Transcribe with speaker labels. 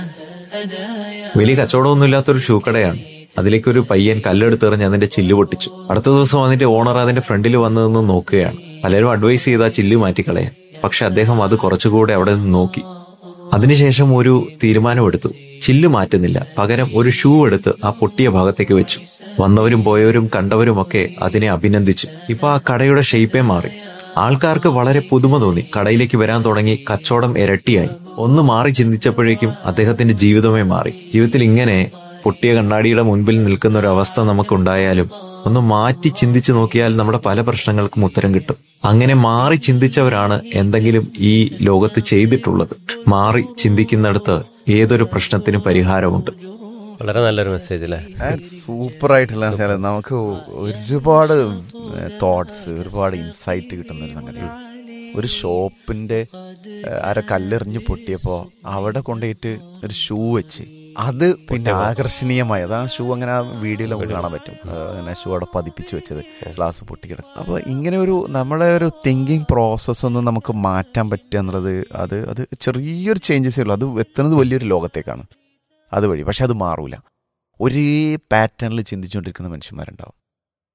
Speaker 1: വലിയ കച്ചവടമൊന്നുമില്ലാത്തൊരു ഷൂ കടയാണ് അതിലേക്ക് ഒരു പയ്യൻ കല്ലെടുത്തെറിഞ്ഞ് അതിന്റെ ചില്ല് പൊട്ടിച്ചു അടുത്ത ദിവസം അതിന്റെ ഓണർ അതിന്റെ ഫ്രണ്ടിൽ വന്നു നിന്ന് നോക്കുകയാണ് പലരും അഡ്വൈസ് ചെയ്ത് ആ ചില്ല് മാറ്റിക്കളയാൻ പക്ഷെ അദ്ദേഹം അത് കുറച്ചുകൂടെ അവിടെ നിന്ന് നോക്കി അതിനുശേഷം ഒരു തീരുമാനമെടുത്തു ചില്ല് മാറ്റുന്നില്ല പകരം ഒരു ഷൂ എടുത്ത് ആ പൊട്ടിയ ഭാഗത്തേക്ക് വെച്ചു വന്നവരും പോയവരും കണ്ടവരുമൊക്കെ അതിനെ അഭിനന്ദിച്ചു ഇപ്പൊ ആ കടയുടെ ഷേപ്പേ മാറി ആൾക്കാർക്ക് വളരെ പുതുമ തോന്നി കടയിലേക്ക് വരാൻ തുടങ്ങി കച്ചവടം ഇരട്ടിയായി ഒന്ന് മാറി ചിന്തിച്ചപ്പോഴേക്കും അദ്ദേഹത്തിന്റെ ജീവിതമേ മാറി ജീവിതത്തിൽ ഇങ്ങനെ പൊട്ടിയ കണ്ണാടിയുടെ മുൻപിൽ നിൽക്കുന്ന ഒരു അവസ്ഥ നമുക്കുണ്ടായാലും ഒന്ന് മാറ്റി ചിന്തിച്ചു നോക്കിയാൽ നമ്മുടെ പല പ്രശ്നങ്ങൾക്കും ഉത്തരം കിട്ടും അങ്ങനെ മാറി ചിന്തിച്ചവരാണ് എന്തെങ്കിലും ഈ ലോകത്ത് ചെയ്തിട്ടുള്ളത് മാറി ചിന്തിക്കുന്നിടത്ത് ഏതൊരു പ്രശ്നത്തിനും പരിഹാരമുണ്ട്
Speaker 2: വളരെ നല്ലൊരു മെസ്സേജ് അല്ലേ
Speaker 3: സൂപ്പർ ആയിട്ടുള്ള വെച്ചാൽ നമുക്ക് ഒരുപാട് തോട്ട്സ് ഒരുപാട് ഇൻസൈറ്റ് കിട്ടുന്ന ഒരു സംഗതിയാണ് ഒരു ഷോപ്പിന്റെ ഏഹ്, അര കല്ലെറിഞ്ഞ് പൊട്ടിയപ്പോ അവിടെ കൊണ്ടുപോയിട്ട് ഒരു ഷൂ വെച്ച് അത് പിന്നെ ആകർഷണീയമായി അത് ആ ഷൂ അങ്ങനെ ആ വീഡിയോയിൽ നമുക്ക് കാണാൻ പറ്റും ഏഹ്, അങ്ങനെ ഷൂ അവിടെ പതിപ്പിച്ച് വെച്ചത് ഗ്ലാസ് പൊട്ടിക്കിടക്കും അപ്പോൾ ഇങ്ങനെ ഒരു നമ്മളെ ഒരു തിങ്കിങ് പ്രോസസ്സ് ഒന്ന് നമുക്ക് മാറ്റാൻ പറ്റുക എന്നുള്ളത് അത് അത് ചെറിയൊരു ചേഞ്ചസേ ഉള്ളൂ അത് എത്തുന്നത് വലിയൊരു ലോകത്തേക്കാണ് അതുവഴി പക്ഷെ അത് മാറൂല ഒരേ പാറ്റേണിൽ ചിന്തിച്ചുകൊണ്ടിരിക്കുന്ന മനുഷ്യന്മാരുണ്ടാവും